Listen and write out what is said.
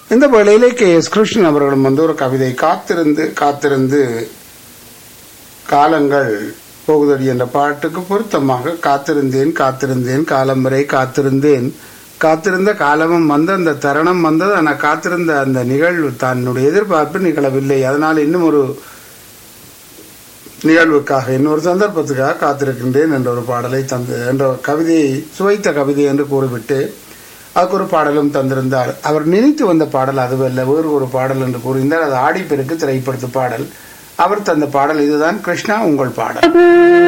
இந்த வேளையிலே K S Krishnan அவர்களும் வந்து ஒரு கவிதை காத்திருந்து காத்திருந்து காலங்கள் போகுதடி என்ற பாட்டுக்கு பொருத்தமாக காத்திருந்தேன் காத்திருந்தேன் காலம் வரை காத்திருந்தேன் காத்திருந்த காலமும் வந்து அந்த தருணம் வந்தது ஆனால் காத்திருந்த அந்த நிகழ்வு தன்னுடைய எதிர்பார்ப்பு நிகழவில்லை அதனால் இன்னும் ஒரு நிகழ்வுக்காக இன்னொரு சந்தர்ப்பத்துக்காக காத்திருக்கின்றேன் என்ற ஒரு பாடலை தந்து என்ற ஒரு கவிதையை சுவைத்த கவிதை என்று கூறிவிட்டு அதுக்கு ஒரு பாடலும் தந்திருந்தார் அவர் நினைத்து வந்த பாடல் அதுவல்ல வேறு ஒரு பாடல் என்று கூறியிருந்தார் அது ஆடிப்பெருக்கு திரைப்படுத்து பாடல் அவர் தந்த பாடல் இதுதான் கிருஷ்ணா உங்கள் பாடல்